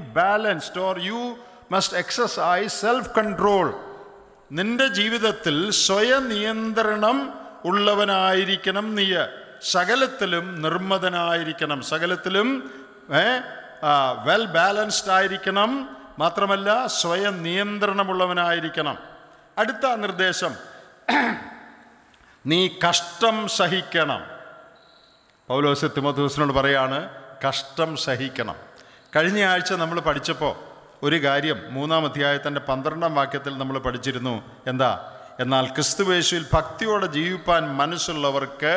Balanced or you must exercise self control നിന്റെ ജീവിതത്തിൽ സ്വയം നിയന്ത്രണം ഉള്ളവനായിരിക്കണം നീ സകലത്തിലും നിർമ്മതനായിരിക്കണം സകലത്തിലും വെൽ ബാലൻസ്ഡ് ആയിരിക്കണം മാത്രമല്ല സ്വയം നിയന്ത്രണമുള്ളവനായിരിക്കണം അടുത്ത നിർദ്ദേശം നീ കഷ്ടം സഹിക്കണം പൗലോസ് തിമോഥോസിനോട് പറയാണ് കഷ്ടം സഹിക്കണം കഴിഞ്ഞ ആഴ്ച നമ്മൾ പഠിച്ചപ്പോൾ ഒരു കാര്യം മൂന്നാം അധ്യായത്തിൻ്റെ പന്ത്രണ്ടാം വാക്യത്തിൽ നമ്മൾ പഠിച്ചിരുന്നു എന്താ എന്നാൽ ക്രിസ്തുവേശുവിൽ ഭക്തിയോടെ ജീവിപ്പാൻ മനസ്സുള്ളവർക്ക്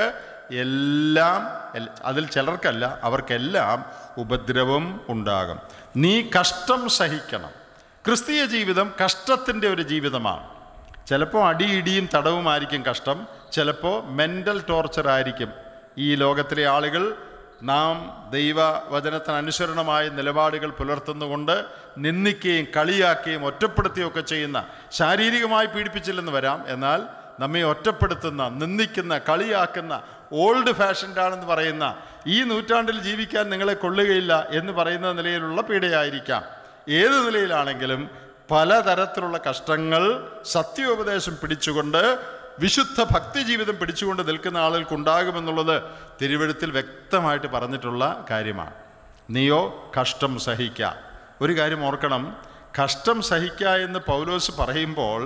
എല്ലാം എൽ- അതിൽ ചിലർക്കല്ല അവർക്കെല്ലാം ഉപദ്രവം ഉണ്ടാകും നീ കഷ്ടം സഹിക്കണം ക്രിസ്തീയ ജീവിതം കഷ്ടത്തിൻ്റെ ഒരു ജീവിതമാണ് ചിലപ്പോൾ അടിയിടിയും തടവുമായിരിക്കും കഷ്ടം ചിലപ്പോൾ മെൻ്റൽ ടോർച്ചർ ആയിരിക്കും ഈ ലോകത്തിലെ ആളുകൾ നാം ദൈവവചനത്തിന് അനുസരണമായ നിലപാടുകൾ പുലർത്തുന്നുകൊണ്ട് നിന്ദിക്കുകയും കളിയാക്കുകയും ഒറ്റപ്പെടുത്തുകയും ഒക്കെ ചെയ്യുന്ന ശാരീരികമായി പീഡിപ്പിച്ചില്ലെന്ന് വരാം എന്നാൽ നമ്മെ ഒറ്റപ്പെടുത്തുന്ന നിന്ദിക്കുന്ന കളിയാക്കുന്ന ഓൾഡ് ഫാഷൻഡ് ആണെന്ന് പറയുന്ന ഈ നൂറ്റാണ്ടിൽ ജീവിക്കാൻ നിങ്ങളെ കൊള്ളുകയില്ല എന്ന് പറയുന്ന നിലയിലുള്ള പീഡയായിരിക്കാം ഏത് നിലയിലാണെങ്കിലും പലതരത്തിലുള്ള കഷ്ടങ്ങൾ സത്യോപദേശം പിടിച്ചുകൊണ്ട് വിശുദ്ധ ഭക്തി ജീവിതം പിടിച്ചുകൊണ്ട് നിൽക്കുന്ന ആളുകൾക്കുണ്ടാകുമെന്നുള്ളത് തിരുവഴുത്തിൽ വ്യക്തമായിട്ട് പറഞ്ഞിട്ടുള്ള കാര്യമാണ് നീയോ കഷ്ടം സഹിക്കുക ഒരു കാര്യം ഓർക്കണം കഷ്ടം സഹിക്കുക എന്ന് പൗലോസ് പറയുമ്പോൾ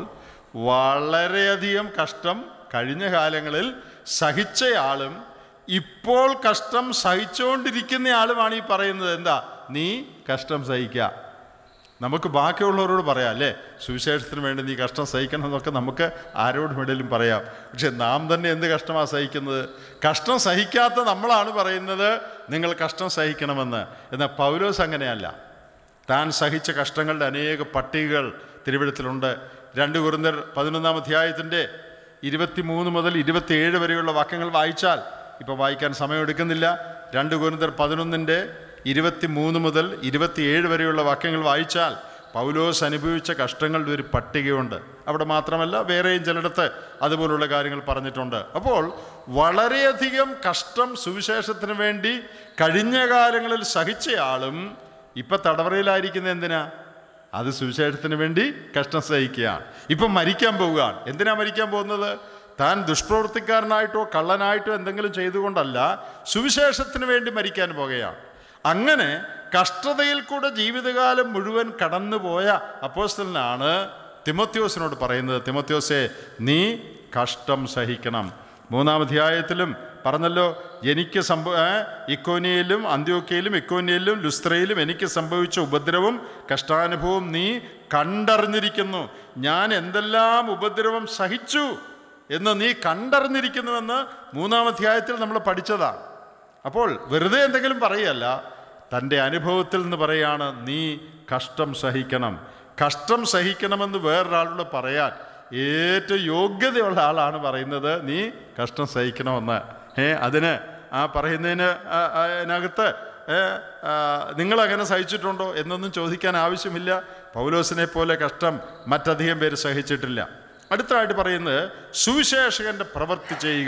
വളരെയധികം കഷ്ടം കഴിഞ്ഞ കാലങ്ങളിൽ സഹിച്ചയാളും ഇപ്പോൾ കഷ്ടം സഹിച്ചുകൊണ്ടിരിക്കുന്ന ആളുമാണ് ഈ പറയുന്നത് എന്താ നീ കഷ്ടം സഹിക്കുക നമുക്ക് ബാക്കിയുള്ളവരോട് പറയാം അല്ലേ സുവിശേഷത്തിന് വേണ്ടി നീ കഷ്ടം സഹിക്കണം എന്നൊക്കെ നമുക്ക് ആരോട് വേണേലും പറയാം പക്ഷെ നാം തന്നെ എന്ത് കഷ്ടമാണ് സഹിക്കുന്നത് കഷ്ടം സഹിക്കാത്ത നമ്മളാണ് പറയുന്നത് നിങ്ങൾ കഷ്ടം സഹിക്കണമെന്ന് എന്നാൽ പൗലോസ് അങ്ങനെയല്ല താൻ സഹിച്ച കഷ്ടങ്ങളുടെ അനേക പട്ടികകൾ തിരുവഴുത്തിലുണ്ട് രണ്ട് കുറുന്തർ പതിനൊന്നാം അധ്യായത്തിൻ്റെ ഇരുപത്തിമൂന്ന് മുതൽ ഇരുപത്തിയേഴ് വരെയുള്ള വാക്യങ്ങൾ വായിച്ചാൽ ഇപ്പോൾ വായിക്കാൻ സമയമെടുക്കുന്നില്ല രണ്ട് കുറുന്തർ പതിനൊന്നിൻ്റെ ഇരുപത്തിമൂന്ന് മുതൽ ഇരുപത്തിയേഴ് വരെയുള്ള വാക്യങ്ങൾ വായിച്ചാൽ പൗലോസ് അനുഭവിച്ച കഷ്ടങ്ങളുടെ ഒരു പട്ടികയുണ്ട് അവിടെ മാത്രമല്ല വേറെയും ചിലയിടത്ത് അതുപോലുള്ള കാര്യങ്ങൾ പറഞ്ഞിട്ടുണ്ട് അപ്പോൾ വളരെയധികം കഷ്ടം സുവിശേഷത്തിന് വേണ്ടി കഴിഞ്ഞ കാലങ്ങളിൽ സഹിച്ചയാളും ഇപ്പം തടവറയിലായിരിക്കുന്നത് എന്തിനാ അത് സുവിശേഷത്തിന് വേണ്ടി കഷ്ടം സഹിക്കുകയാണ് ഇപ്പം മരിക്കാൻ പോവുകയാണ് എന്തിനാ മരിക്കാൻ പോകുന്നത് താൻ ദുഷ്പ്രവൃത്തിക്കാരനായിട്ടോ കള്ളനായിട്ടോ എന്തെങ്കിലും ചെയ്തുകൊണ്ടല്ല സുവിശേഷത്തിന് വേണ്ടി മരിക്കാൻ പോകുകയാണ് അങ്ങനെ കഷ്ടതയിൽ കൂടെ ജീവിതകാലം മുഴുവൻ കടന്നുപോയ അപ്പോസ്റ്റലിനാണ് തിമോത്യോസിനോട് പറയുന്നത് തിമോത്യോസെ നീ കഷ്ടം സഹിക്കണം മൂന്നാം അധ്യായത്തിലും പറഞ്ഞല്ലോ എനിക്ക് സംഭവ ഏ, ഇക്കോനിയയിലും അന്ത്യോക്കയിലും ഇക്കോനിയയിലും ലുസ്ത്രയിലും എനിക്ക് സംഭവിച്ച ഉപദ്രവം കഷ്ടാനുഭവം നീ കണ്ടറിഞ്ഞിരിക്കുന്നു ഞാൻ എന്തെല്ലാം ഉപദ്രവം സഹിച്ചു എന്ന് നീ കണ്ടറിഞ്ഞിരിക്കുന്നുവെന്ന് മൂന്നാം അധ്യായത്തിൽ നമ്മൾ പഠിച്ചതാണ് അപ്പോൾ വെറുതെ എന്തെങ്കിലും പറയല്ല തൻ്റെ അനുഭവത്തിൽ നിന്ന് പറയാണ് നീ കഷ്ടം സഹിക്കണം കഷ്ടം സഹിക്കണമെന്ന് വേറൊരാളോട് പറയാൻ ഏറ്റവും യോഗ്യതയുള്ള ആളാണ് പറയുന്നത് നീ കഷ്ടം സഹിക്കണമെന്ന് ഏ അതിന് ആ പറയുന്നതിന് ആ, ആ, അതിനകത്ത് ഏ, ആ, നിങ്ങളങ്ങനെ സഹിച്ചിട്ടുണ്ടോ എന്നൊന്നും ചോദിക്കാൻ ആവശ്യമില്ല പൗലോസിനെ പോലെ കഷ്ടം മറ്റധികം പേര് സഹിച്ചിട്ടില്ല അടുത്തതായിട്ട് പറയുന്നത് സുവിശേഷകന്റെ പ്രവൃത്തി ചെയ്യുക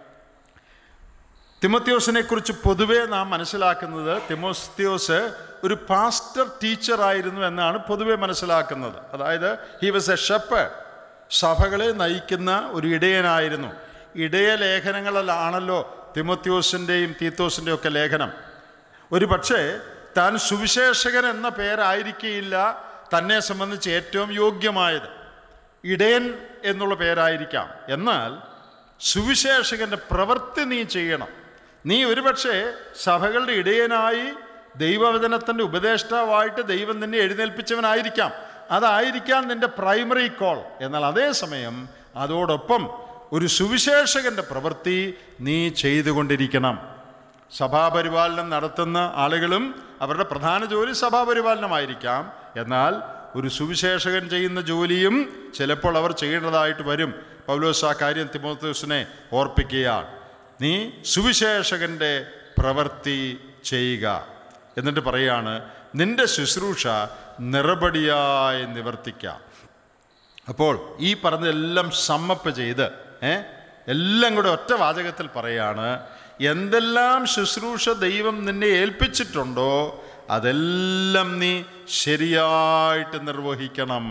തിമത്യോസിനെ കുറിച്ച് പൊതുവെ നാം മനസ്സിലാക്കുന്നത് തിമോസ്ത്യോസ് ഒരു പാസ്റ്റർ ടീച്ചർ ആയിരുന്നു എന്നാണ് പൊതുവെ മനസ്സിലാക്കുന്നത് അതായത് ഹി വാസ് എ ഷെപ്പ് സഭകളെ നയിക്കുന്ന ഒരു ഇടയനായിരുന്നു ഇടയ ലേഖനങ്ങളിലാണല്ലോ തിമോത്യോസിൻ്റെയും തീത്തോസിൻ്റെയും ഒക്കെ ലേഖനം ഒരു പക്ഷേ താൻ സുവിശേഷകൻ എന്ന പേരായിരിക്കില്ല തന്നെ സംബന്ധിച്ച് ഏറ്റവും യോഗ്യമായത് ഇടയൻ എന്നുള്ള പേരായിരിക്കാം എന്നാൽ സുവിശേഷകന്റെ പ്രവൃത്തി നീ ചെയ്യണം നീ ഒരുപക്ഷെ സഭകളുടെ ഇടയനായി ദൈവവചനത്തിൻ്റെ ഉപദേഷ്ടാവായിട്ട് ദൈവം നിന്നെ എഴുന്നേൽപ്പിച്ചവനായിരിക്കാം അതായിരിക്കാം നിന്റെ പ്രൈമറി കോൾ എന്നാൽ അതേസമയം അതോടൊപ്പം ഒരു സുവിശേഷകന്റെ പ്രവൃത്തി നീ ചെയ്തുകൊണ്ടിരിക്കണം സഭാപരിപാലനം നടത്തുന്ന ആളുകളും അവരുടെ പ്രധാന ജോലി സഭാപരിപാലനമായിരിക്കാം എന്നാൽ ഒരു സുവിശേഷകൻ ചെയ്യുന്ന ജോലിയും ചിലപ്പോൾ അവർ ചെയ്യേണ്ടതായിട്ട് വരും പൗലോസ് ആ കാര്യം തിമോത്തോസിനെ ഓർപ്പിക്കുകയാണ് നീ സുവിശേഷകന്റെ പ്രവൃത്തി ചെയ്യുക എന്നിട്ട് പറയാണ് നിന്റെ ശുശ്രൂഷ നിറപടിയായി നിവർത്തിക്കാം അപ്പോൾ ഈ പറഞ്ഞതെല്ലാം സമ്മപ്പ് ചെയ്ത് ഏ എല്ലാം കൂടെ ഒറ്റ വാചകത്തിൽ പറയാണ് എന്തെല്ലാം ശുശ്രൂഷ ദൈവം നിന്നെ ഏൽപ്പിച്ചിട്ടുണ്ടോ അതെല്ലാം നീ ശരിയായിട്ട് നിർവഹിക്കണം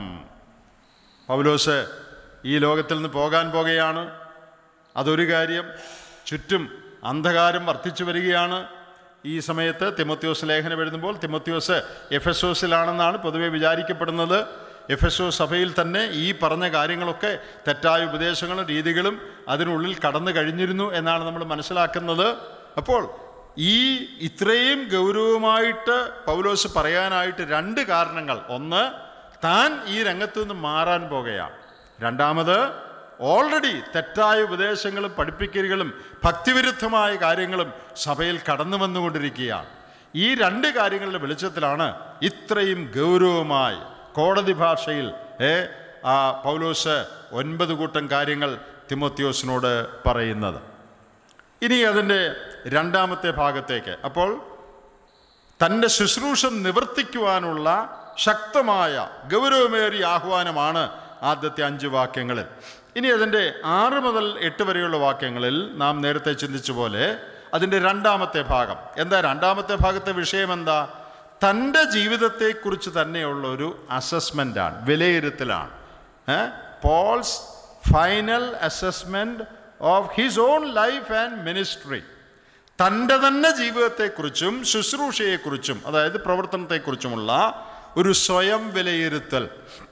പൗലോസ് ഈ ലോകത്തിൽ നിന്ന് പോകാൻ പോകുകയാണ് അതൊരു കാര്യം ചുറ്റും അന്ധകാരം വർദ്ധിച്ചു വരികയാണ് ഈ സമയത്ത് തിമോത്യോസ് ലേഖനം എഴുതുമ്പോൾ തിമോത്യോസ് എഫ് എസ് ഒസിലാണെന്നാണ് പൊതുവെ വിചാരിക്കപ്പെടുന്നത് എഫ് എസ് ഒ സഭയിൽ തന്നെ ഈ പറഞ്ഞ കാര്യങ്ങളൊക്കെ തെറ്റായ ഉപദേശങ്ങളും രീതികളും അതിനുള്ളിൽ കടന്നു കഴിഞ്ഞിരുന്നു എന്നാണ് നമ്മൾ മനസ്സിലാക്കുന്നത് അപ്പോൾ ഈ ഇത്രയും ഗൗരവമായിട്ട് പൗലോസ് പറയാനായിട്ട് രണ്ട് കാരണങ്ങൾ ഒന്ന് താൻ ഈ രംഗത്തു നിന്ന് മാറാൻ പോകുകയാണ് രണ്ടാമത് ഓൾറെഡി തെറ്റായ ഉപദേശങ്ങളും പഠിപ്പിക്കലുകളും ഭക്തിവിരുദ്ധമായ കാര്യങ്ങളും സഭയിൽ കടന്നു വന്നുകൊണ്ടിരിക്കുകയാണ് ഈ രണ്ട് കാര്യങ്ങളുടെ വെളിച്ചത്തിലാണ് ഇത്രയും ഗൗരവമായി കോടതി ഭാഷയിൽ ഏ ആ പൗലോസ് ഒൻപത് കൂട്ടം കാര്യങ്ങൾ തിമോത്യോസിനോട് പറയുന്നത് ഇനി അതിൻ്റെ രണ്ടാമത്തെ ഭാഗത്തേക്ക് അപ്പോൾ തൻ്റെ ശുശ്രൂഷ നിവർത്തിക്കുവാനുള്ള ശക്തമായ ഗൗരവമേറിയ ആഹ്വാനമാണ് ആദ്യത്തെ അഞ്ച് വാക്യങ്ങളിൽ ഇനി അതിൻ്റെ ആറ് മുതൽ എട്ട് വരെയുള്ള വാക്യങ്ങളിൽ നാം നേരത്തെ ചിന്തിച്ച പോലെ അതിൻ്റെ രണ്ടാമത്തെ ഭാഗം എന്താ രണ്ടാമത്തെ ഭാഗത്തെ വിഷയം എന്താ തൻ്റെ ജീവിതത്തെക്കുറിച്ച് തന്നെയുള്ള ഒരു അസസ്മെൻ്റാണ് വിലയിരുത്തലാണ് ഏ? Paul's final assessment of his own life and ministry തൻ്റെ തന്നെ ജീവിതത്തെക്കുറിച്ചും ശുശ്രൂഷയെക്കുറിച്ചും അതായത് പ്രവർത്തനത്തെക്കുറിച്ചുമുള്ള ഒരു സ്വയം വിലയിരുത്തൽ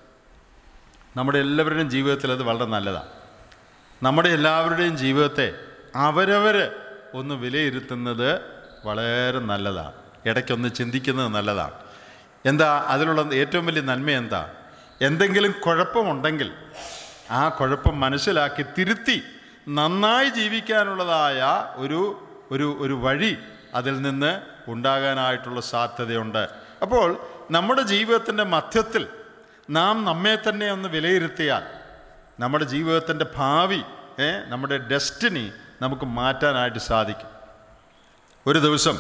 നമ്മുടെ എല്ലാവരുടെയും ജീവിതത്തിൽ അത് വളരെ നല്ലതാണ് നമ്മുടെ എല്ലാവരുടെയും ജീവിതത്തെ അവരവർ ഒന്ന് വിലയിരുത്തുന്നത് വളരെ നല്ലതാണ് ഇടയ്ക്കൊന്ന് ചിന്തിക്കുന്നത് നല്ലതാണ് എന്താ അതിലുള്ള ഏറ്റവും വലിയ നന്മ എന്താ എന്തെങ്കിലും കുഴപ്പമുണ്ടെങ്കിൽ ആ കുഴപ്പം മനസ്സിലാക്കി തിരുത്തി നന്നായി ജീവിക്കാനുള്ളതായ ഒരു ഒരു ഒരു വഴി അതിൽ നിന്ന് ഉണ്ടാകാനായിട്ടുള്ള സാധ്യതയുണ്ട് അപ്പോൾ നമ്മുടെ ജീവിതത്തിൻ്റെ മധ്യത്തിൽ നാം നമ്മെ തന്നെ ഒന്ന് വിലയിരുത്തിയാൽ നമ്മുടെ ജീവിതത്തിൻ്റെ ഭാവി ഏ, നമ്മുടെ ഡെസ്റ്റിനി നമുക്ക് മാറ്റാനായിട്ട് സാധിക്കും ഒരു ദിവസം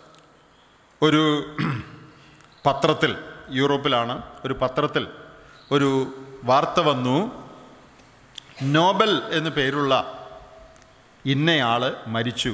ഒരു പത്രത്തിൽ യൂറോപ്പിലാണ് ഒരു പത്രത്തിൽ ഒരു വാർത്ത വന്നു നോബൽ എന്നു പേരുള്ള ഇന്നയാൾ മരിച്ചു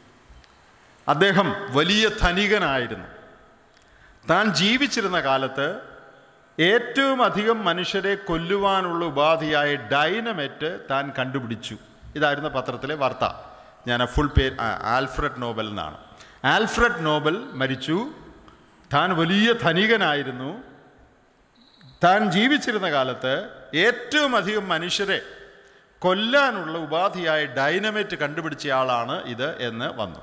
അദ്ദേഹം വലിയ ധനികനായിരുന്നു താൻ ജീവിച്ചിരുന്ന കാലത്ത് ഏറ്റവും അധികം മനുഷ്യരെ കൊല്ലുവാനുള്ള ഉപാധിയായ ഡൈനമെറ്റ് താൻ കണ്ടുപിടിച്ചു ഇതായിരുന്നു പത്രത്തിലെ വാർത്ത ഞാൻ ആ ഫുൾ പേര് ആ, ആൽഫ്രഡ് നോബൽ എന്നാണ് ആൽഫ്രഡ് നോബൽ മരിച്ചു താൻ വലിയ ധനികനായിരുന്നു താൻ ജീവിച്ചിരുന്ന കാലത്ത് ഏറ്റവും അധികം മനുഷ്യരെ കൊല്ലാനുള്ള ഉപാധിയായ ഡൈനമേറ്റ് കണ്ടുപിടിച്ച ആളാണ് ഇത് എന്ന് വന്നു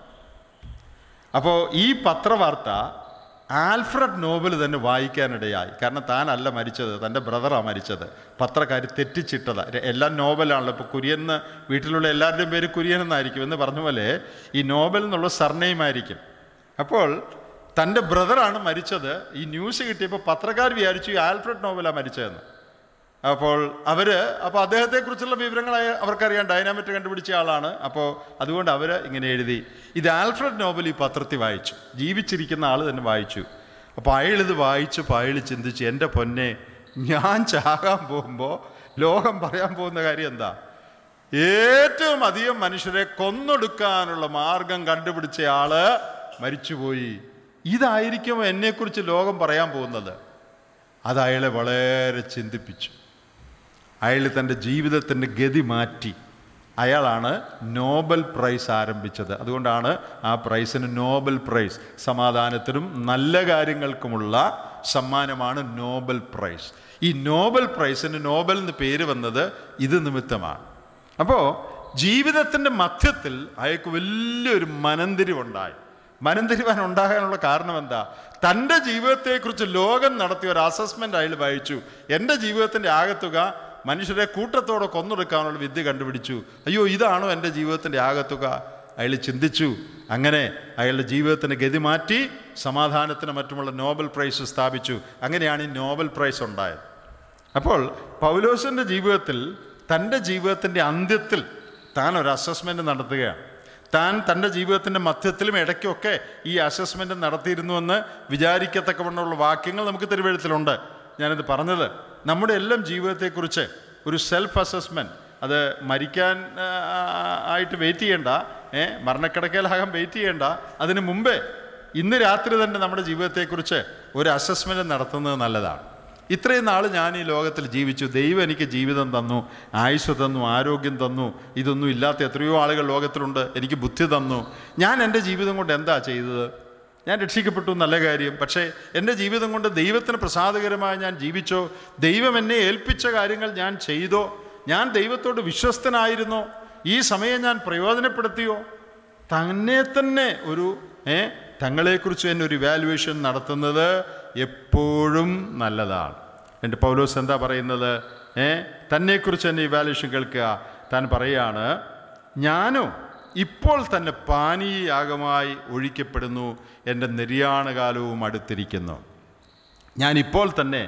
അപ്പോൾ ഈ പത്രവാർത്ത ആൽഫ്രഡ് നോബൽ തന്നെ വായിക്കാനിടയായി കാരണം താനല്ല മരിച്ചത് തൻ്റെ ബ്രദറാണ് മരിച്ചത് പത്രക്കാർ തെറ്റിച്ചിട്ടത് എല്ലാം നോബലാണല്ലോ ഇപ്പോൾ കുര്യൻ എന്ന് വീട്ടിലുള്ള എല്ലാവരുടെയും പേര് കുര്യൻ എന്നായിരിക്കും എന്ന് പറഞ്ഞ പോലെ ഈ നോബൽ എന്നുള്ള സർനെയിം ആയിരിക്കും അപ്പോൾ തൻ്റെ ബ്രദറാണ് മരിച്ചത് ഈ ന്യൂസ് കിട്ടിയപ്പോൾ പത്രക്കാർ വിചാരിച്ചു ഈ ആൽഫ്രഡ് നോബലാണ് മരിച്ചതെന്ന് അപ്പോൾ അവർ അപ്പോൾ അദ്ദേഹത്തെക്കുറിച്ചുള്ള വിവരങ്ങൾ അയ- അവർക്കറിയാം ഡൈനാമിറ്റ് കണ്ടുപിടിച്ച ആളാണ് അപ്പോൾ അതുകൊണ്ട് അവർ ഇങ്ങനെ എഴുതി ഇത് ആൽഫ്രഡ് നോബൽ ഈ പത്രത്തിൽ വായിച്ചു ജീവിച്ചിരിക്കുന്ന ആൾ തന്നെ വായിച്ചു അപ്പോൾ അയാൾ ഇത് വായിച്ചപ്പോൾ അയാൾ ചിന്തിച്ച് എൻ്റെ പൊന്നെ ഞാൻ ചാകാൻ പോകുമ്പോൾ ലോകം പറയാൻ പോകുന്ന കാര്യം എന്താ ഏറ്റവും അധികം മനുഷ്യരെ കൊന്നൊടുക്കാനുള്ള മാർഗം കണ്ടുപിടിച്ച ആള് മരിച്ചുപോയി ഇതായിരിക്കും എന്നെക്കുറിച്ച് ലോകം പറയാൻ പോകുന്നത് അത് അയാളെ വളരെ ചിന്തിപ്പിച്ചു അയാൾ തൻ്റെ ജീവിതത്തിൻ്റെ ഗതി മാറ്റി അയാളാണ് നോബൽ പ്രൈസ് ആരംഭിച്ചത് അതുകൊണ്ടാണ് ആ പ്രൈസിന് നോബൽ പ്രൈസ് സമാധാനത്തിനും നല്ല കാര്യങ്ങൾക്കുമുള്ള സമ്മാനമാണ് നോബൽ പ്രൈസ് ഈ നോബൽ പ്രൈസിന് നോബൽ എന്ന് പേര് വന്നത് ഇത് നിമിത്തമാണ് അപ്പോൾ ജീവിതത്തിൻ്റെ മധ്യത്തിൽ അയാൾക്ക് വലിയൊരു മനന്തിരിവുണ്ടായി മനന്തിരിവാൻ ഉണ്ടാകാനുള്ള കാരണം എന്താ തൻ്റെ ജീവിതത്തെക്കുറിച്ച് ലോകം നടത്തിയ ഒരു അസസ്മെൻ്റ് അയാൾ വായിച്ചു എൻ്റെ ജീവിതത്തിൻ്റെ ആകത്തുക മനുഷ്യരെ കൂട്ടത്തോടെ കൊന്നൊടുക്കാനുള്ള വിദ്യ കണ്ടുപിടിച്ചു അയ്യോ ഇതാണോ എൻ്റെ ജീവിതത്തിൻ്റെ ആകത്തുക അയാൾ ചിന്തിച്ചു അങ്ങനെ അയാളുടെ ജീവിതത്തിന് ഗതി മാറ്റി സമാധാനത്തിന് മറ്റുമുള്ള നോബൽ പ്രൈസ് സ്ഥാപിച്ചു അങ്ങനെയാണ് ഈ നോബൽ പ്രൈസ് ഉണ്ടായത് അപ്പോൾ പൗലോസിൻ്റെ ജീവിതത്തിൽ തൻ്റെ ജീവിതത്തിൻ്റെ അന്ത്യത്തിൽ താൻ ഒരു അസസ്മെൻ്റ് നടത്തുകയാണ് താൻ തൻ്റെ ജീവിതത്തിൻ്റെ മധ്യത്തിലും ഇടയ്ക്കൊക്കെ ഈ അസസ്മെൻ്റ് നടത്തിയിരുന്നുവെന്ന് വിചാരിക്കത്തക്കവണ്ണമുള്ള വാക്യങ്ങൾ നമുക്ക് തിരുവഴുത്തിലുണ്ട് ഞാനിത് പറഞ്ഞത് നമ്മുടെ എല്ലാം ജീവിതത്തെക്കുറിച്ച് ഒരു സെൽഫ് അസസ്മെൻറ്റ് അത് മരിക്കാൻ ആ, ആയിട്ട് വെയിറ്റ് ചെയ്യേണ്ട ഏ മരണക്കിടക്കയിലാകാൻ വെയിറ്റ് ചെയ്യേണ്ട അതിന് മുമ്പേ ഇന്ന് രാത്രി തന്നെ നമ്മുടെ ജീവിതത്തെക്കുറിച്ച് ഒരു അസസ്മെൻറ്റ് നടത്തുന്നത് നല്ലതാണ് ഇത്രയും നാൾ ഞാൻ ഈ ലോകത്തിൽ ജീവിച്ചു ദൈവം എനിക്ക് ജീവിതം തന്നു ആയുസ് തന്നു ആരോഗ്യം തന്നു ഇതൊന്നും ഇല്ലാത്ത എത്രയോ ആളുകൾ ലോകത്തിലുണ്ട് എനിക്ക് ബുദ്ധി തന്നു ഞാൻ എൻ്റെ ജീവിതം കൊണ്ട് എന്താ ചെയ്തത് ഞാൻ രക്ഷിക്കപ്പെട്ടു നല്ല കാര്യം പക്ഷേ എൻ്റെ ജീവിതം കൊണ്ട് ദൈവത്തിന് പ്രസാദകരമായി ഞാൻ ജീവിച്ചോ ദൈവം എന്നെ ഏൽപ്പിച്ച കാര്യങ്ങൾ ഞാൻ ചെയ്തോ ഞാൻ ദൈവത്തോട് വിശ്വസ്തനായിരുന്നോ ഈ സമയം ഞാൻ പ്രയോജനപ്പെടുത്തിയോ തന്നെ തന്നെ ഒരു ഏ തങ്ങളെക്കുറിച്ച് തന്നെ ഒരു ഇവാലുവേഷൻ നടത്തുന്നത് എപ്പോഴും നല്ലതാണ് എൻ്റെ പൗലോസ് എന്താ പറയുന്നത് ഏ തന്നെക്കുറിച്ച് തന്നെ ഇവാലുവേഷൻ കേൾക്കുക താൻ പറയാണ് ഞാനോ ഇപ്പോൾ തന്നെ പാനീയാഗമായി ഒഴിക്കപ്പെടുന്നു എൻ്റെ നിര്യാണകാലവും അടുത്തിരിക്കുന്നു ഞാൻ ഇപ്പോൾ തന്നെ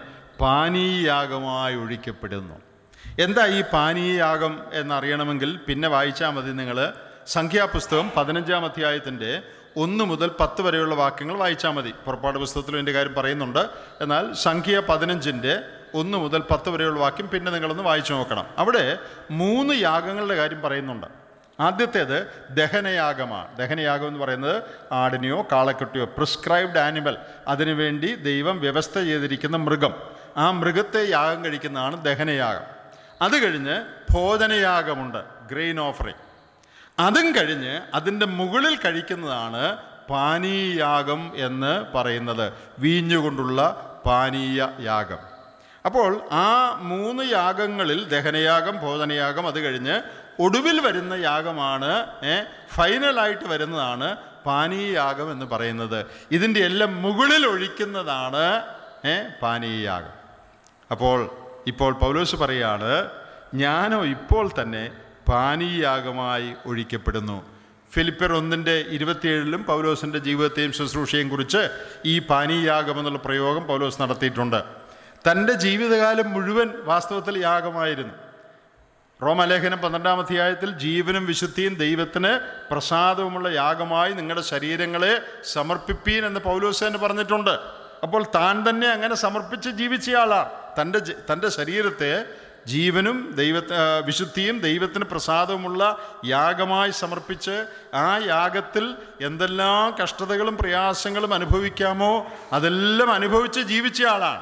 പാനീയാഗമായി ഒഴിക്കപ്പെടുന്നു എന്താ ഈ പാനീയാഗം എന്നറിയണമെങ്കിൽ പിന്നെ വായിച്ചാൽ മതി നിങ്ങൾ സംഖ്യാപുസ്തകം പതിനഞ്ചാം അധ്യായത്തിൻ്റെ ഒന്ന് മുതൽ പത്ത് വരെയുള്ള വാക്യങ്ങൾ വായിച്ചാൽ മതി പുറപ്പാട് പുസ്തകത്തിലും എൻ്റെ കാര്യം പറയുന്നുണ്ട് എന്നാൽ സംഖ്യ പതിനഞ്ചിൻ്റെ ഒന്ന് മുതൽ പത്ത് വരെയുള്ള വാക്യം പിന്നെ നിങ്ങളൊന്ന് വായിച്ചു നോക്കണം അവിടെ മൂന്ന് യാഗങ്ങളുടെ കാര്യം പറയുന്നുണ്ട് ആദ്യത്തേത് ദഹനയാഗമാണ് ദഹനയാഗം എന്ന് പറയുന്നത് ആടിനെയോ കാളക്കുട്ടിയോ പ്രിസ്ക്രൈബ്ഡ് ആനിമൽ അതിനുവേണ്ടി ദൈവം വ്യവസ്ഥ ചെയ്തിരിക്കുന്ന മൃഗം ആ മൃഗത്തെ യാഗം കഴിക്കുന്നതാണ് ദഹനയാഗം അത് കഴിഞ്ഞ് ഭോജനയാഗമുണ്ട് ഗ്രെയിൻ ഓഫറിങ് അതും കഴിഞ്ഞ് അതിൻ്റെ മുകളിൽ കഴിക്കുന്നതാണ് പാനീയാഗം എന്ന് പറയുന്നത് വീഞ്ഞുകൊണ്ടുള്ള പാനീയ യാഗം അപ്പോൾ ആ മൂന്ന് യാഗങ്ങളിൽ ദഹനയാഗം ഭോജനയാഗം അത് കഴിഞ്ഞ് ഒടുവിൽ വരുന്ന യാഗമാണ് ഏ, ഫൈനലായിട്ട് വരുന്നതാണ് പാനീയാഗം എന്ന് പറയുന്നത് ഇതിൻ്റെ എല്ലാം മുകളിൽ ഒഴിക്കുന്നതാണ് ഏ, പാനീയാഗം അപ്പോൾ ഇപ്പോൾ പൗലോസ് പറയാണ് ഞാനോ ഇപ്പോൾ തന്നെ പാനീയാഗമായി ഒഴിക്കപ്പെടുന്നു ഫിലിപ്പർ ഒന്നിൻ്റെ ഇരുപത്തിയേഴിലും പൗലോസിൻ്റെ ജീവിതത്തെയും ശുശ്രൂഷയും കുറിച്ച് ഈ പാനീയാഗം എന്നുള്ള പ്രയോഗം പൗലോസ് നടത്തിയിട്ടുണ്ട് തൻ്റെ ജീവിതകാലം മുഴുവൻ വാസ്തവത്തിൽ യാഗമായിരുന്നു റോമലേഖനം പന്ത്രണ്ടാം അധ്യായത്തിൽ ജീവനും വിശുദ്ധിയും ദൈവത്തിന് പ്രസാദവുമുള്ള യാഗമായി നിങ്ങളുടെ ശരീരങ്ങളെ സമർപ്പിപ്പീൻ എന്ന് പൗലോസേന് പറഞ്ഞിട്ടുണ്ട് അപ്പോൾ താൻ തന്നെ അങ്ങനെ സമർപ്പിച്ച് ജീവിച്ചയാളാണ് തൻ്റെ ജ- തൻ്റെ ശരീരത്തെ ജീവനും ദൈവ ആ, വിശുദ്ധിയും ദൈവത്തിന് പ്രസാദവുമുള്ള യാഗമായി സമർപ്പിച്ച് ആ യാഗത്തിൽ എന്തെല്ലാം കഷ്ടതകളും പ്രയാസങ്ങളും അനുഭവിക്കാമോ അതെല്ലാം അനുഭവിച്ച് ജീവിച്ചയാളാണ്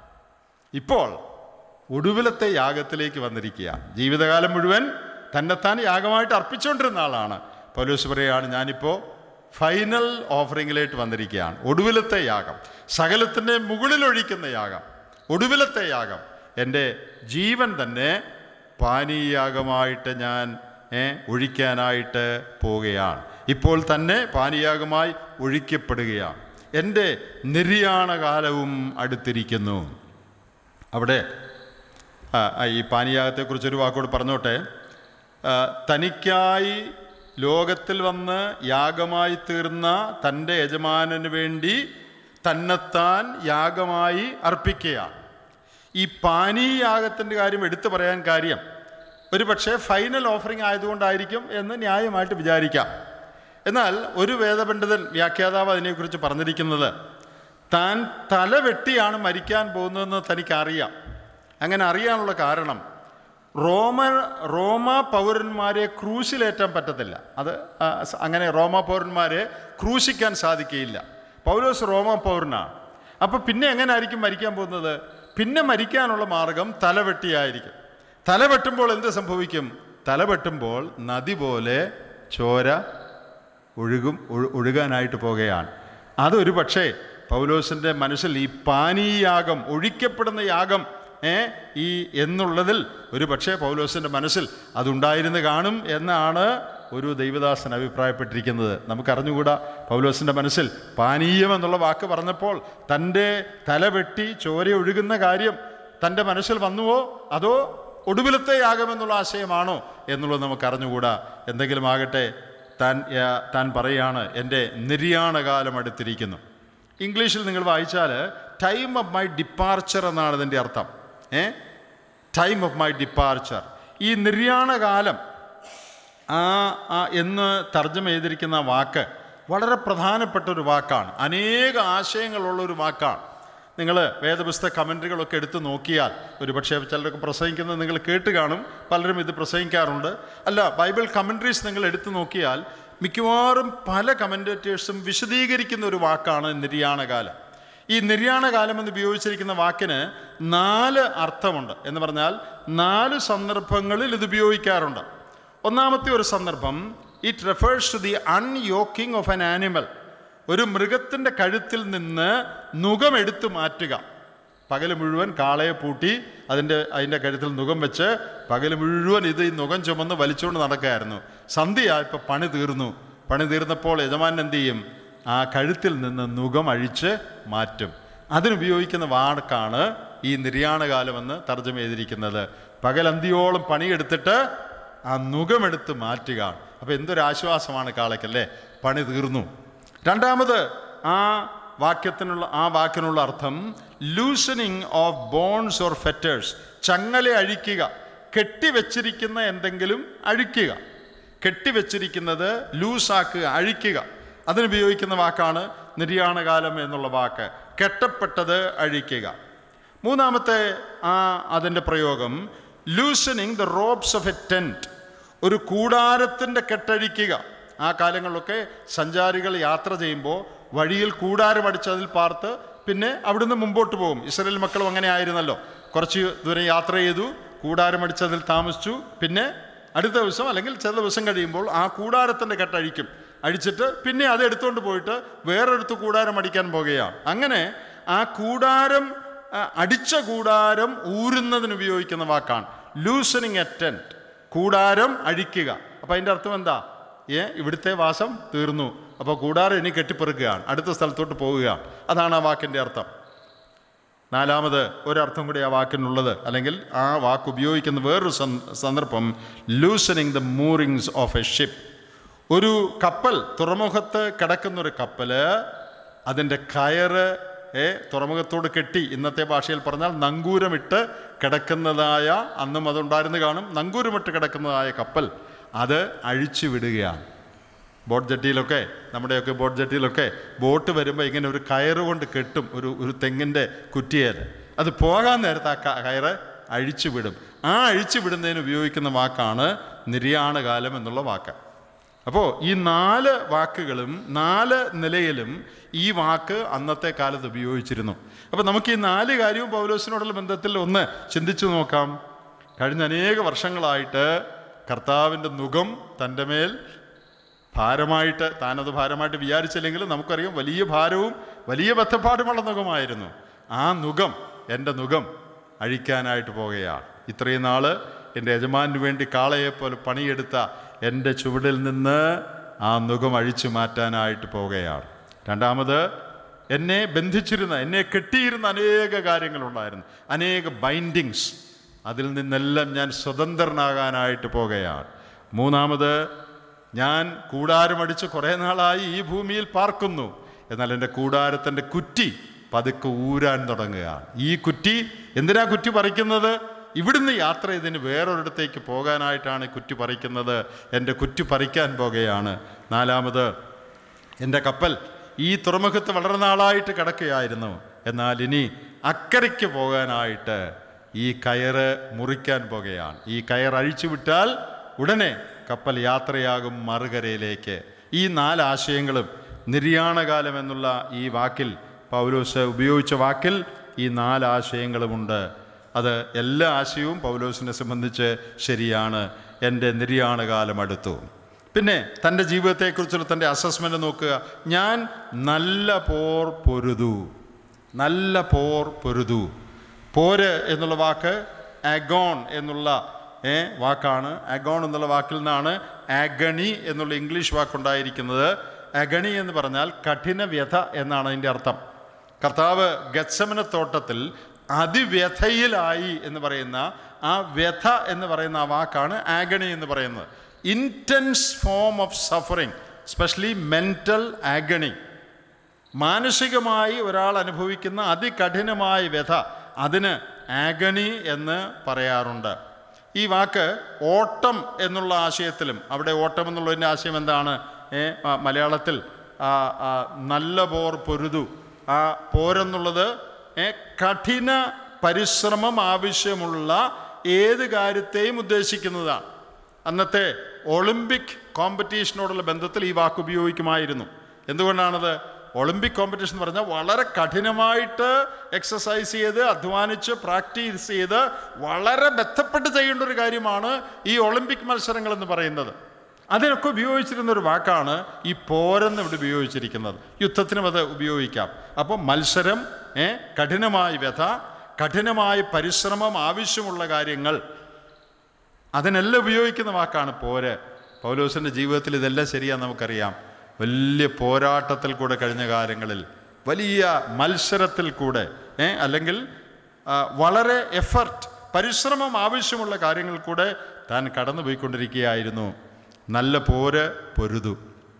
ഇപ്പോൾ ഒടുവിലത്തെ യാഗത്തിലേക്ക് വന്നിരിക്കുക ജീവിതകാലം മുഴുവൻ തന്നെത്താൻ യാഗമായിട്ട് അർപ്പിച്ചുകൊണ്ടിരുന്ന ആളാണ് പൗലോസ് പറയുകയാണ് ഞാനിപ്പോൾ ഫൈനൽ ഓഫറിങ്ങിലേക്ക് വന്നിരിക്കുകയാണ് ഒടുവിലത്തെ യാഗം സകലത്തിൻ്റെ മുകളിലൊഴിക്കുന്ന യാഗം ഒടുവിലത്തെ യാഗം എൻ്റെ ജീവൻ തന്നെ പാനീയാഗമായിട്ട് ഞാൻ ഏ, ഒഴിക്കാനായിട്ട് പോവുകയാണ് ഇപ്പോൾ തന്നെ പാനീയാഗമായി ഒഴിക്കപ്പെടുകയാണ് എൻ്റെ നിര്യാണകാലവും അടുത്തിരിക്കുന്നു അവിടെ ആ, ആ, ഈ പാനീയാഗത്തെക്കുറിച്ചൊരു വാക്കോട് പറഞ്ഞോട്ടെ ആ, തനിക്കായി ലോകത്തിൽ വന്ന് യാഗമായി തീർന്ന തൻ്റെ യജമാനന് വേണ്ടി തന്നെത്താൻ യാഗമായി അർപ്പിക്കുകയാണ് ഈ പാനീയാഗത്തിൻ്റെ കാര്യം എടുത്തു പറയാൻ കാര്യം ഒരു പക്ഷേ ഫൈനൽ ഓഫറിംഗ് ആയതുകൊണ്ടായിരിക്കും എന്ന് ന്യായമായിട്ട് വിചാരിക്കാം എന്നാൽ ഒരു വേദപണ്ഡിതൻ വ്യാഖ്യാതാവ് അതിനെക്കുറിച്ച് പറഞ്ഞിരിക്കുന്നത് താൻ തല വെട്ടിയാണ് മരിക്കാൻ പോകുന്നതെന്ന് തനിക്കറിയാം അങ്ങനെ അറിയാനുള്ള കാരണം റോമ റോമ പൗരന്മാരെ ക്രൂശിലേറ്റാൻ പറ്റത്തില്ല അത് ആ, സ- അങ്ങനെ റോമ പൗരന്മാരെ ക്രൂശിക്കാൻ സാധിക്കുകയില്ല പൗലോസ് റോമ പൗരനാണ് അപ്പോൾ പിന്നെ എങ്ങനെ ആയിരിക്കും മരിക്കാൻ പോകുന്നത് പിന്നെ മരിക്കാനുള്ള മാർഗം തലവെട്ടിയായിരിക്കും തല വെട്ടുമ്പോൾ എന്ത് സംഭവിക്കും തല വെട്ടുമ്പോൾ നദി പോലെ ചോര ഒഴുകും ഒഴു- ഒഴുകാനായിട്ട് പോകുകയാണ് അതൊരു പക്ഷേ പൗലോസിൻ്റെ മനസ്സിൽ ഈ പാനീയാഗം ഒഴിക്കപ്പെടുന്ന യാഗം ഏ ഈ എന്നുള്ളതിൽ ഒരു പക്ഷേ പൗലോസിൻ്റെ മനസ്സിൽ അതുണ്ടായിരുന്നു കാണും എന്നാണ് ഒരു ദൈവദാസൻ അഭിപ്രായപ്പെട്ടിരിക്കുന്നത് നമുക്കറിഞ്ഞുകൂടാ പൗലോസിൻ്റെ മനസ്സിൽ പാനീയം എന്നുള്ള വാക്ക് പറഞ്ഞപ്പോൾ തൻ്റെ തല വെട്ടി ചോര ഒഴുകുന്ന കാര്യം തൻ്റെ മനസ്സിൽ വന്നുവോ അതോ ഒടുവിലത്തെ യാഗമെന്നുള്ള ആശയമാണോ എന്നുള്ളത് നമുക്ക് അറിഞ്ഞുകൂടാ എന്തെങ്കിലും ആകട്ടെ താൻ ആ, താൻ പറയാണ് എൻ്റെ നിര്യാണകാലം അടുത്തിരിക്കുന്നു ഇംഗ്ലീഷിൽ നിങ്ങൾ വായിച്ചാൽ ടൈം ഓഫ് മൈ ഡിപ്പാർച്ചർ എന്നാണ് ഇതിൻ്റെ അർത്ഥം ഏ ടൈം ഓഫ് മൈ ഡിപ്പാർച്ചർ ഈ നിര്യാണകാലം ആ ആ എന്ന് തർജ്ജമ ചെയ്തിരിക്കുന്ന ആ വാക്ക് വളരെ പ്രധാനപ്പെട്ട ഒരു വാക്കാണ് അനേക ആശയങ്ങളുള്ള ഒരു വാക്കാണ് നിങ്ങൾ വേദപുസ്തക കമൻട്രികളൊക്കെ എടുത്ത് നോക്കിയാൽ ഒരുപക്ഷെ ചിലരൊക്കെ പ്രസംഗിക്കുന്നത് നിങ്ങൾ കേട്ട് കാണും പലരും ഇത് പ്രസംഗിക്കാറുണ്ട് അല്ല ബൈബിൾ കമൻട്രീസ് നിങ്ങൾ എടുത്ത് നോക്കിയാൽ മിക്കവാറും പല കമൻറ്റേറ്റേഴ്സും വിശദീകരിക്കുന്ന ഒരു വാക്കാണ് നിര്യാണകാലം ഈ നിര്യാണകാലം എന്ന് ഉപയോഗിച്ചിരിക്കുന്ന വാക്കിന് നാല് അർത്ഥമുണ്ട് എന്ന് പറഞ്ഞാൽ നാല് സന്ദർഭങ്ങളിൽ ഇത് ഉപയോഗിക്കാറുണ്ട് ഒന്നാമത്തെ ഒരു സന്ദർഭം it refers to the unyoking of an animal ഒരു മൃഗത്തിൻ്റെ കഴുത്തിൽ നിന്ന് നുഖമെടുത്തു മാറ്റുക പകൽ മുഴുവൻ കാളയെ പൂട്ടി അതിൻ്റെ അതിൻ്റെ കഴുത്തിൽ നുഖം വെച്ച് പകൽ മുഴുവൻ ഇത് ഈ നുഖം ചുമന്ന് വലിച്ചുകൊണ്ട് നടക്കുകയായിരുന്നു സന്ധ്യയായപ്പോൾ പണി തീർന്നു പണി തീർന്നപ്പോൾ യജമാനൻ എന്ത് ചെയ്യും ആ കഴുത്തിൽ നിന്ന് നുഖം അഴിച്ച് മാറ്റും അതിനുപയോഗിക്കുന്ന വാക്കാണ് ഈ നിര്യാണകാലമെന്ന് തർജ്ജമ ചെയ്തിരിക്കുന്നത് പകലന്തിയോളം പണിയെടുത്തിട്ട് ആ നുഖമെടുത്ത് മാറ്റുക അപ്പോൾ എന്തൊരാശ്വാസമാണ് കാളയ്ക്കല്ലേ പണി തീർന്നു രണ്ടാമത് ആ വാക്യത്തിനുള്ള ആ വാക്കിനുള്ള അർത്ഥം loosening of bonds or fetters ചങ്ങല അഴിക്കുക കെട്ടിവെച്ചിരിക്കുന്ന എന്തെങ്കിലും അഴിക്കുക കെട്ടിവെച്ചിരിക്കുന്നത് ലൂസാക്കുക അഴിക്കുക അതിനുപയോഗിക്കുന്ന വാക്കാണ് നിര്യാണകാലം എന്നുള്ള വാക്ക് കെട്ടപ്പെട്ടത് അഴിക്കുക മൂന്നാമത്തെ ആ അതിൻ്റെ പ്രയോഗം loosening the ropes of a tent ഒരു കൂടാരത്തിൻ്റെ കെട്ടഴിക്കുക ആ കാലങ്ങളിലൊക്കെ സഞ്ചാരികൾ യാത്ര ചെയ്യുമ്പോൾ വഴിയിൽ കൂടാരം അടിച്ച് അതിൽ പാർത്ത് പിന്നെ അവിടുന്ന് മുമ്പോട്ട് പോകും ഇസ്രയേൽ മക്കളും അങ്ങനെ ആയിരുന്നല്ലോ കുറച്ച് ദൂരം യാത്ര ചെയ്തു കൂടാരം അടിച്ച് അതിൽ താമസിച്ചു പിന്നെ അടുത്ത ദിവസം അല്ലെങ്കിൽ ചില ദിവസം കഴിയുമ്പോൾ ആ കൂടാരത്തിൻ്റെ കെട്ടഴിക്കും അഴിച്ചിട്ട് പിന്നെ അത് എടുത്തുകൊണ്ട് പോയിട്ട് വേറൊരിടത്ത് കൂടാരം അടിക്കാൻ പോകുകയാണ് അങ്ങനെ ആ കൂടാരം ആ, അടിച്ച കൂടാരം ഊരുന്നതിന് ഉപയോഗിക്കുന്ന വാക്കാണ് ലൂസനിങ് എ ടെൻറ്റ് കൂടാരം അഴിക്കുക അപ്പോൾ അതിൻ്റെ അർത്ഥം എന്താ ഏ ഇവിടുത്തെ വാസം തീർന്നു അപ്പോൾ കൂടാരം ഇനി കെട്ടിപ്പെറുക്കുകയാണ് അടുത്ത സ്ഥലത്തോട്ട് പോവുകയാണ് അതാണ് ആ വാക്കിൻ്റെ അർത്ഥം നാലാമത് ഒരർത്ഥം കൂടി ആ വാക്കിനുള്ളത് അല്ലെങ്കിൽ ആ വാക്ക് ഉപയോഗിക്കുന്ന വേറൊരു സന്ദ- സന്ദർഭം loosening the moorings of a ship ഒരു കപ്പൽ തുറമുഖത്ത് കിടക്കുന്ന ഒരു കപ്പല് അതിൻ്റെ കയറ് ഏ തുറമുഖത്തോട് കെട്ടി ഇന്നത്തെ ഭാഷയിൽ പറഞ്ഞാൽ നങ്കൂരമിട്ട് കിടക്കുന്നതായ അന്നും അതുണ്ടായിരുന്നു കാണും നങ്കൂരമിട്ട് കിടക്കുന്നതായ കപ്പൽ അത് അഴിച്ചു വിടുകയാണ് ബോട്ട് ജട്ടിയിലൊക്കെ നമ്മുടെയൊക്കെ ബോട്ട് ജട്ടിയിലൊക്കെ ബോട്ട് വരുമ്പോൾ ഇങ്ങനെ ഒരു കയറ് കൊണ്ട് കെട്ടും ഒരു ഒരു തെങ്ങിൻ്റെ കുറ്റിയേൽ അത് പോകാൻ നേരത്ത് ആ ക- കയറ് അഴിച്ചു വിടും ആ അഴിച്ചു വിടുന്നതിന് ഉപയോഗിക്കുന്ന വാക്കാണ് നിര്യാണകാലം എന്നുള്ള വാക്ക് അപ്പോൾ ഈ നാല് വാക്കുകളും നാല് നിലയിലും ഈ വാക്ക് അന്നത്തെ കാലത്ത് ഉപയോഗിച്ചിരുന്നു അപ്പോൾ നമുക്ക് ഈ നാല് കാര്യവും പൗലോസിനോടുള്ള ബന്ധത്തിൽ ഒന്ന് ചിന്തിച്ചു നോക്കാം കഴിഞ്ഞ അനേക വർഷങ്ങളായിട്ട് കർത്താവിൻ്റെ മുഖം തൻ്റെ മേൽ ഭാരമായിട്ട് താനത് ഭാരമായിട്ട് വിചാരിച്ചില്ലെങ്കിലും നമുക്കറിയാം വലിയ ഭാരവും വലിയ ബദ്ധപ്പാടുമുള്ള നുഖമായിരുന്നു ആ നുഖം എൻ്റെ നുഖം അഴിക്കാനായിട്ട് പോകുകയാണ് ഇത്രയും നാൾ എൻ്റെ യജമാനു വേണ്ടി കാളയെപ്പോലെ പണിയെടുത്ത എൻ്റെ ചുവടിൽ നിന്ന് ആ നുഖം അഴിച്ചു മാറ്റാനായിട്ട് പോകുകയാണ് രണ്ടാമത് എന്നെ ബന്ധിച്ചിരുന്ന എന്നെ കെട്ടിയിരുന്ന അനേക കാര്യങ്ങളുണ്ടായിരുന്നു അനേക ബൈൻഡിങ്സ് അതിൽ നിന്നെല്ലാം ഞാൻ സ്വതന്ത്രനാകാനായിട്ട് പോകുകയാണ് മൂന്നാമത് ഞാൻ കൂടാരമടിച്ച് കുറേ നാളായി ഈ ഭൂമിയിൽ പാർക്കുന്നു എന്നാൽ എൻ്റെ കൂടാരത്തിൻ്റെ കുറ്റി പതുക്കെ ഊരാൻ തുടങ്ങുകയാണ് ഈ കുറ്റി എന്തിനാ കുറ്റി പറിക്കുന്നത് ഇവിടുന്ന് യാത്ര ചെയ്തതിന് വേറൊരിടത്തേക്ക് പോകാനായിട്ടാണ് ഈ കുറ്റി പറിക്കുന്നത് എൻ്റെ കുറ്റി പറിക്കാൻ പോകുകയാണ് നാലാമത് എൻ്റെ കപ്പൽ ഈ തുറമുഖത്ത് വളരെ നാളായിട്ട് കിടക്കുകയായിരുന്നു എന്നാൽ ഇനി അക്കരയ്ക്ക് പോകാനായിട്ട് ഈ കയറ് മുറിക്കാൻ പോകുകയാണ് ഈ കയർ അഴിച്ചു വിട്ടാൽ ഉടനെ കപ്പൽ യാത്രയാകും മറുകരയിലേക്ക് ഈ നാല് ആശയങ്ങളും നിര്യാണകാലം എന്നുള്ള ഈ വാക്കിൽ പൗലോസ് ഉപയോഗിച്ച വാക്കിൽ ഈ നാല് ആശയങ്ങളുമുണ്ട് അത് എല്ലാ ആശയവും പൗലോസിനെ സംബന്ധിച്ച് ശരിയാണ് എൻ്റെ നിര്യാണകാലം അടുത്തു പിന്നെ തൻ്റെ ജീവിതത്തെക്കുറിച്ചുള്ള തൻ്റെ അസസ്മെൻ്റ് നോക്കുക ഞാൻ നല്ല പോർ പൊരുതു നല്ല പോർ പൊരുതു പോര് എന്നുള്ള വാക്ക് അഗോൺ എന്നുള്ള ഏ, വാക്കാണ് അഗോൺ എന്നുള്ള വാക്കിൽ നിന്നാണ് ആഗണി എന്നുള്ള ഇംഗ്ലീഷ് വാക്കുണ്ടായിരിക്കുന്നത് അഗണി എന്ന് പറഞ്ഞാൽ കഠിന വ്യഥ എന്നാണ് അതിൻ്റെ അർത്ഥം കർത്താവ് ഗത്സമന തോട്ടത്തിൽ അതിവ്യഥയിലായി എന്ന് പറയുന്ന ആ വ്യഥ എന്ന് പറയുന്ന ആ വാക്കാണ് ആഗണി എന്ന് പറയുന്നത് intense form of suffering specially mental agony മാനസികമായി ഒരാൾ അനുഭവിക്കുന്ന അതികഠിനമായ വ്യഥ അതിന് ആഗണി എന്ന് പറയാറുണ്ട് ഈ വാക്ക് ഓട്ടം എന്നുള്ള ആശയത്തിലും അവിടെ ഓട്ടം എന്നുള്ളതിൻ്റെ ആശയം എന്താണ് ഏ, ആ, മലയാളത്തിൽ ആ, ആ, നല്ല പോർ പൊരുതു ആ പോരെന്നുള്ളത് ഏ, കഠിന പരിശ്രമം ആവശ്യമുള്ള ഏത് കാര്യത്തെയും ഉദ്ദേശിക്കുന്നതാണ് അന്നത്തെ ഒളിമ്പിക് കോമ്പറ്റീഷനോടുള്ള ബന്ധത്തിൽ ഈ വാക്ക് ഉപയോഗിക്കുമായിരുന്നു എന്തുകൊണ്ടാണത് ഒളിമ്പിക് കോമ്പറ്റീഷൻ എന്ന് പറഞ്ഞാൽ വളരെ കഠിനമായിട്ട് എക്സസൈസ് ചെയ്ത് അധ്വാനിച്ച് പ്രാക്ടീസ് ചെയ്ത് വളരെ ബന്ധപ്പെട്ട് ചെയ്യേണ്ട ഒരു കാര്യമാണ് ഈ ഒളിമ്പിക് മത്സരങ്ങൾ എന്ന് പറയുന്നത് അതിനൊക്കെ ഉപയോഗിച്ചിരുന്ന ഒരു വാക്കാണ് ഈ പോരെന്ന് ഇവിടെ ഉപയോഗിച്ചിരിക്കുന്നത് യുദ്ധത്തിനും അത് ഉപയോഗിക്കാം അപ്പോൾ മത്സരം ഏ, കഠിനമായ വ്യഥ കഠിനമായ പരിശ്രമം ആവശ്യമുള്ള കാര്യങ്ങൾ അതിനെല്ലാം ഉപയോഗിക്കുന്ന വാക്കാണ് പോര് പൗലോസിൻ്റെ ജീവിതത്തിൽ ഇതെല്ലാം ശരിയാന്ന് നമുക്കറിയാം വലിയ പോരാട്ടത്തിൽ കൂടെ കഴിഞ്ഞ കാലങ്ങളിൽ വലിയ മത്സരത്തിൽ കൂടെ ഏ, അല്ലെങ്കിൽ ആ, വളരെ എഫർട്ട് പരിശ്രമം ആവശ്യമുള്ള കാര്യങ്ങൾ കൂടെ താൻ കടന്നു പോയിക്കൊണ്ടിരിക്കുകയായിരുന്നു നല്ല പോര് പൊരുതു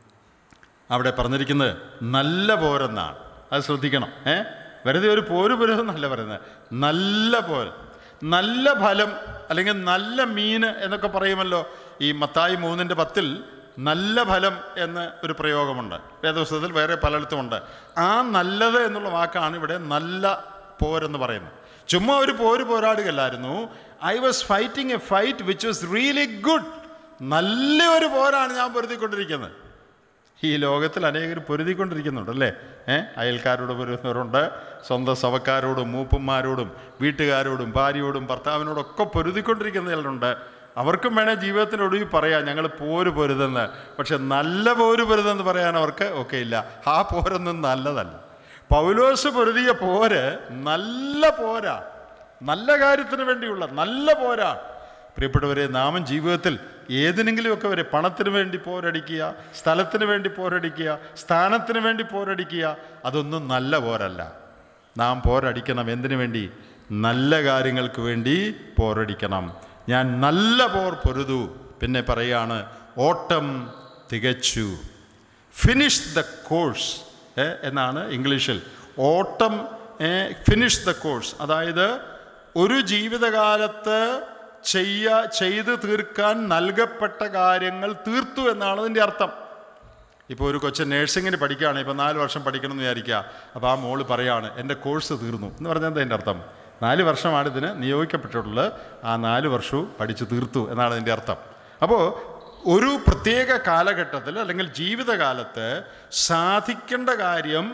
അവിടെ പറഞ്ഞിരിക്കുന്നത് നല്ല പോരെന്നാണ് അത് ശ്രദ്ധിക്കണം ഏ വെറുതെ ഒരു പോര് പൊരുതെന്നല്ല പറയുന്നത് നല്ല പോര് നല്ല ഫലം അല്ലെങ്കിൽ നല്ല മീന് എന്നൊക്കെ പറയുമല്ലോ ഈ മത്തായി മൂന്നിൻ്റെ പത്തിൽ നല്ല ഫലം എന്ന് ഒരു പ്രയോഗമുണ്ട് വേദപുസ്തകത്തിൽ വേറെ പലയിടത്തുമുണ്ട് ആ നല്ലത് എന്നുള്ള വാക്കാണ് ഇവിടെ നല്ല പോരെന്ന് പറയുന്നത് ചുമ്മാ ഒരു പോര് പോരാടുകയല്ലായിരുന്നു I was fighting a fight which was really good നല്ല ഒരു പോരാണ് ഞാൻ പൊരുത്തിക്കൊണ്ടിരിക്കുന്നത് ഈ ലോകത്തിൽ അനേകർ പൊരുതിക്കൊണ്ടിരിക്കുന്നുണ്ട് അല്ലേ ഏ അയൽക്കാരോട് പൊരുതുന്നവരുണ്ട് സ്വന്തം സഭക്കാരോടും മൂപ്പന്മാരോടും വീട്ടുകാരോടും ഭാര്യയോടും ഭർത്താവിനോടും ഒക്കെ പൊരുതിക്കൊണ്ടിരിക്കുന്ന ചിലരുണ്ട് അവർക്കും വേണേൽ ജീവിതത്തിനൊടുവിൽ പറയാം ഞങ്ങൾ പോര് പൊരുതെന്ന് പക്ഷെ നല്ല പോര് പൊരുതെന്ന് പറയാൻ അവർക്ക് ഒക്കെ ഇല്ല ആ പോരൊന്നും നല്ലതല്ല പൗലോസ് പൊരുതിയ പോര് നല്ല പോരാ നല്ല കാര്യത്തിന് വേണ്ടിയുള്ള നല്ല പോരാ പ്രിയപ്പെട്ടവരെ നാമൻ ജീവിതത്തിൽ ഏതിനെങ്കിലുമൊക്കെ വരെ പണത്തിന് വേണ്ടി പോരടിക്കുക സ്ഥലത്തിന് വേണ്ടി പോരടിക്കുക സ്ഥാനത്തിന് വേണ്ടി പോരടിക്കുക അതൊന്നും നല്ല പോരല്ല നാം പോരടിക്കണം എന്തിനു വേണ്ടി നല്ല കാര്യങ്ങൾക്ക് വേണ്ടി പോരടിക്കണം ഞാൻ നല്ല പോർ പൊരുതു പിന്നെ പറയാണ് ഓട്ടം തികച്ചു ഫിനിഷ് ദ കോഴ്സ് എന്നാണ് ഇംഗ്ലീഷിൽ ഓട്ടം ഫിനിഷ് ദ കോഴ്സ് അതായത് ഒരു ജീവിതകാലത്ത് ചെയ്യ ചെയ്ത് തീർക്കാൻ നൽകപ്പെട്ട കാര്യങ്ങൾ തീർത്തു എന്നാണ് അതിൻ്റെ അർത്ഥം ഇപ്പോൾ ഒരു കൊച്ചു നേഴ്സിങ്ങിന് പഠിക്കുകയാണ് ഇപ്പോൾ നാല് വർഷം പഠിക്കണം എന്ന് വിചാരിക്കുക അപ്പോൾ ആ മോള് പറയാണ് എൻ്റെ കോഴ്സ് തീർന്നു എന്ന് പറഞ്ഞാൽ എന്താ എൻ്റെ അർത്ഥം നാല് വർഷമാണ് ഇതിന് നിയോഗിക്കപ്പെട്ടിട്ടുള്ളത് ആ നാല് വർഷവും പഠിച്ചു തീർത്തു എന്നാണ് അതിൻ്റെ അർത്ഥം അപ്പോൾ ഒരു പ്രത്യേക കാലഘട്ടത്തിൽ അല്ലെങ്കിൽ ജീവിതകാലത്ത് സാധിക്കേണ്ട കാര്യം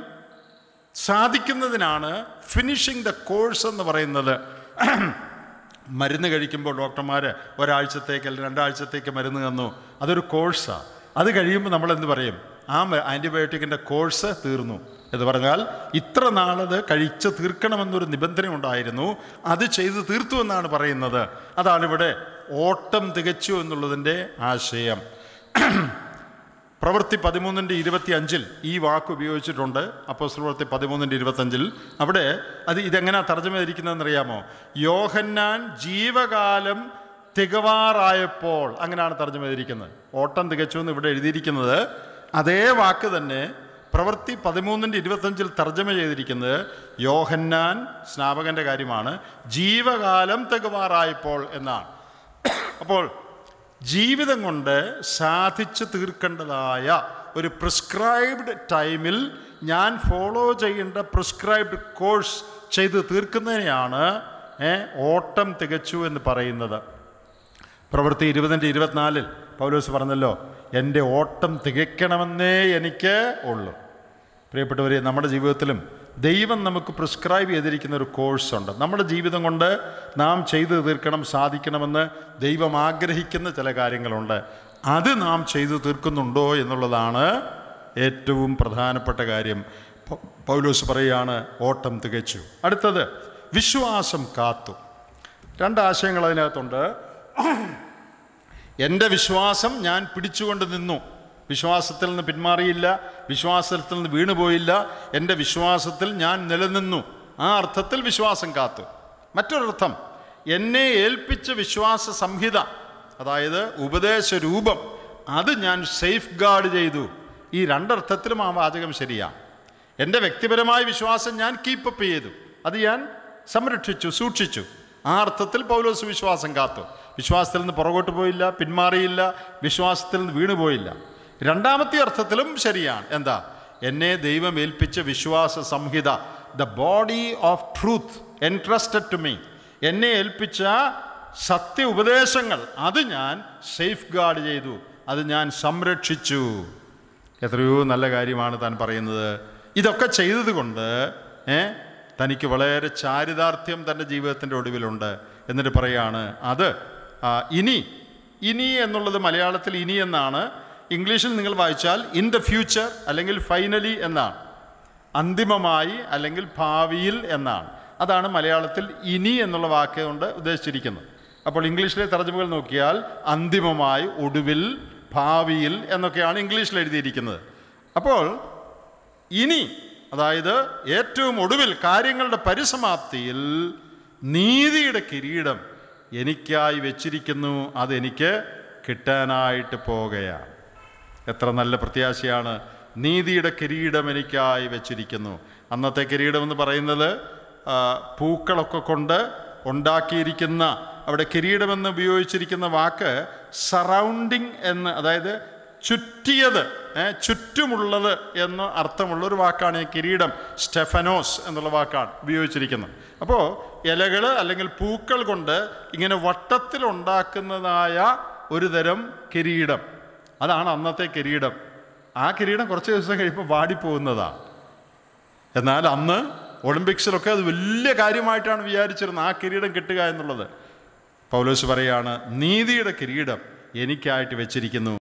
സാധിക്കുന്നതിനാണ് ഫിനിഷിംഗ് ദ കോഴ്സ് എന്ന് പറയുന്നത് മരുന്ന് കഴിക്കുമ്പോൾ ഡോക്ടർമാർ ഒരാഴ്ചത്തേക്ക് അല്ലെങ്കിൽ രണ്ടാഴ്ചത്തേക്ക് മരുന്ന് തന്നു അതൊരു കോഴ്സാണ് അത് കഴിയുമ്പോൾ നമ്മൾ എന്ത് പറയും ആ ആൻറ്റിബയോട്ടിക്കിൻ്റെ കോഴ്സ് തീർന്നു എന്ന് പറഞ്ഞാൽ ഇത്ര നാളത് കഴിച്ച് തീർക്കണമെന്നൊരു നിബന്ധന ഉണ്ടായിരുന്നു അത് ചെയ്ത് തീർത്തു എന്നാണ് പറയുന്നത് അതാണ് ഇവിടെ ഓട്ടം തികച്ചു എന്നുള്ളതിൻ്റെ ആശയം പ്രവൃത്തി പതിമൂന്നിൻ്റെ ഇരുപത്തി അഞ്ചിൽ ഈ വാക്ക് ഉപയോഗിച്ചിട്ടുണ്ട് അപ്പോൾ പ്രവൃത്തി പതിമൂന്നിൻ്റെ ഇരുപത്തഞ്ചിൽ അവിടെ അത് ഇതെങ്ങനെയാ തർജ്ജമ ചെയ്തിരിക്കുന്നതെന്ന് അറിയാമോ യോഹന്നാൻ ജീവകാലം തികവാറായപ്പോൾ അങ്ങനെയാണ് തർജ്ജമ ചെയ്തിരിക്കുന്നത് ഓട്ടം തികച്ചു എന്ന് ഇവിടെ എഴുതിയിരിക്കുന്നത് അതേ വാക്ക് തന്നെ പ്രവൃത്തി പതിമൂന്നിൻ്റെ ഇരുപത്തഞ്ചിൽ തർജ്ജമ ചെയ്തിരിക്കുന്നത് യോഹന്നാൻ സ്നാപകൻ്റെ കാര്യമാണ് ജീവകാലം തികവാറായപ്പോൾ എന്നാണ് അപ്പോൾ ജീവിതം കൊണ്ട് സാധിച്ചു തീർക്കേണ്ടതായ ഒരു പ്രിസ്ക്രൈബ്ഡ് ടൈമിൽ ഞാൻ ഫോളോ ചെയ്യേണ്ട പ്രിസ്ക്രൈബ്ഡ് കോഴ്സ് ചെയ്ത് തീർക്കുന്നതിനെയാണ് ഏ, ഓട്ടം തികച്ചു എന്ന് പറയുന്നത് പ്രവൃത്തി ഇരുപതിൻ്റെ ഇരുപത്തിനാലിൽ പൗലോസ് പറഞ്ഞല്ലോ എൻ്റെ ഓട്ടം തികയ്ക്കണമെന്നേ എനിക്ക് ഉള്ളൂ പ്രിയപ്പെട്ടവരെ നമ്മുടെ ജീവിതത്തിലും ദൈവം നമുക്ക് പ്രിസ്ക്രൈബ് ചെയ്തിരിക്കുന്ന ഒരു കോഴ്സുണ്ട് നമ്മുടെ ജീവിതം കൊണ്ട് നാം ചെയ്തു തീർക്കണം സാധിക്കണമെന്ന് ദൈവം ആഗ്രഹിക്കുന്ന ചില കാര്യങ്ങളുണ്ട് അത് നാം ചെയ്തു തീർക്കുന്നുണ്ടോ എന്നുള്ളതാണ് ഏറ്റവും പ്രധാനപ്പെട്ട കാര്യം പ- പൗലോസ് പറയുകയാണ് ഓട്ടം തികച്ചു അടുത്തത് വിശ്വാസം കാത്തു രണ്ട് ആശയങ്ങൾ അതിനകത്തുണ്ട് എൻ്റെ വിശ്വാസം ഞാൻ പിടിച്ചുകൊണ്ട് നിന്നു വിശ്വാസത്തിൽ നിന്ന് പിന്മാറിയില്ല വിശ്വാസത്തിൽ നിന്ന് വീണുപോയില്ല എൻ്റെ വിശ്വാസത്തിൽ ഞാൻ നിലനിന്നു ആ അർത്ഥത്തിൽ വിശ്വാസം കാത്തു മറ്റൊരർത്ഥം എന്നെ ഏൽപ്പിച്ച വിശ്വാസ സംഹിത അതായത് ഉപദേശ രൂപം അത് ഞാൻ സേഫ് ഗാർഡ് ചെയ്തു ഈ രണ്ടർത്ഥത്തിലും ആ വാചകം ശരിയാണ് എൻ്റെ വ്യക്തിപരമായ വിശ്വാസം ഞാൻ കീപ്പപ്പ് ചെയ്തു അത് ഞാൻ സംരക്ഷിച്ചു സൂക്ഷിച്ചു ആ അർത്ഥത്തിൽ പൗലോസ് വിശ്വാസം കാത്തു വിശ്വാസത്തിൽ നിന്ന് പുറകോട്ട് പോയില്ല പിന്മാറിയില്ല വിശ്വാസത്തിൽ നിന്ന് വീണുപോയില്ല രണ്ടാമത്തെ അർത്ഥത്തിലും ശരിയാണ് എന്താ എന്നെ ദൈവം ഏൽപ്പിച്ച വിശ്വാസ സംഹിത the body of truth entrusted to me എന്നെ ഏൽപ്പിച്ച സത്യ ഉപദേശങ്ങൾ അത് ഞാൻ സേഫ് ഗാർഡ് ചെയ്തു അത് ഞാൻ സംരക്ഷിച്ചു എത്രയോ നല്ല കാര്യമാണ് താൻ പറയുന്നത് ഇതൊക്കെ ചെയ്തതുകൊണ്ട് ഏ തനിക്ക് വളരെ ചാരിതാർത്ഥ്യം തൻ്റെ ജീവിതത്തിൻ്റെ ഒടുവിലുണ്ട് എന്നിട്ട് പറയാണ് അത് ആ, ഇനി ഇനി എന്നുള്ളത് മലയാളത്തിൽ ഇനി എന്നാണ് ഇംഗ്ലീഷിൽ നിങ്ങൾ വായിച്ചാൽ ഇൻ ദ ഫ്യൂച്ചർ അല്ലെങ്കിൽ ഫൈനലി എന്നാണ് അന്തിമമായി അല്ലെങ്കിൽ ഭാവിയിൽ എന്നാണ് അതാണ് മലയാളത്തിൽ ഇനി എന്നുള്ള വാക്ക് കൊണ്ട് ഉദ്ദേശിച്ചിരിക്കുന്നത് അപ്പോൾ ഇംഗ്ലീഷിലെ തർജ്ജമകൾ നോക്കിയാൽ അന്തിമമായി ഒടുവിൽ ഭാവിയിൽ എന്നൊക്കെയാണ് ഇംഗ്ലീഷിൽ എഴുതിയിരിക്കുന്നത് അപ്പോൾ ഇനി അതായത് ഏറ്റവും ഒടുവിൽ കാര്യങ്ങളുടെ പരിസമാപ്തിയിൽ നീതിയുടെ കിരീടം എനിക്കായി വെച്ചിരിക്കുന്നു അതെനിക്ക് കിട്ടാനായിട്ട് പോകുകയാണ് എത്ര നല്ല പ്രത്യാശയാണ് നീതിയുടെ കിരീടം എനിക്കായി വെച്ചിരിക്കുന്നു അന്നത്തെ കിരീടം എന്ന് പറയുന്നത് ആ, പൂക്കളൊക്കെ കൊണ്ട് ഉണ്ടാക്കിയിരിക്കുന്ന അവിടെ കിരീടമെന്ന് ഉപയോഗിച്ചിരിക്കുന്ന വാക്ക് സറൗണ്ടിങ് എന്ന് അതായത് ചുറ്റിയത് ഏ, ചുറ്റുമുള്ളത് എന്ന് അർത്ഥമുള്ള ഒരു വാക്കാണ് ഈ കിരീടം സ്റ്റെഫനോസ് എന്നുള്ള വാക്കാണ് ഉപയോഗിച്ചിരിക്കുന്നത് അപ്പോൾ ഇലകൾ അല്ലെങ്കിൽ പൂക്കൾ കൊണ്ട് ഇങ്ങനെ വട്ടത്തിൽ ഉണ്ടാക്കുന്നതായ ഒരു തരം കിരീടം അതാണ് അന്നത്തെ കിരീടം ആ കിരീടം കുറച്ച് ദിവസം കഴിയുമ്പോൾ വാടിപ്പോകുന്നതാണ് എന്നാൽ അന്ന് ഒളിമ്പിക്സിലൊക്കെ അത് വലിയ കാര്യമായിട്ടാണ് വിചാരിച്ചിരുന്നത് ആ കിരീടം കിട്ടുക എന്നുള്ളത് പൗലോസ് പറയാണ് നീതിയുടെ കിരീടം എനിക്കായിട്ട് വെച്ചിരിക്കുന്നു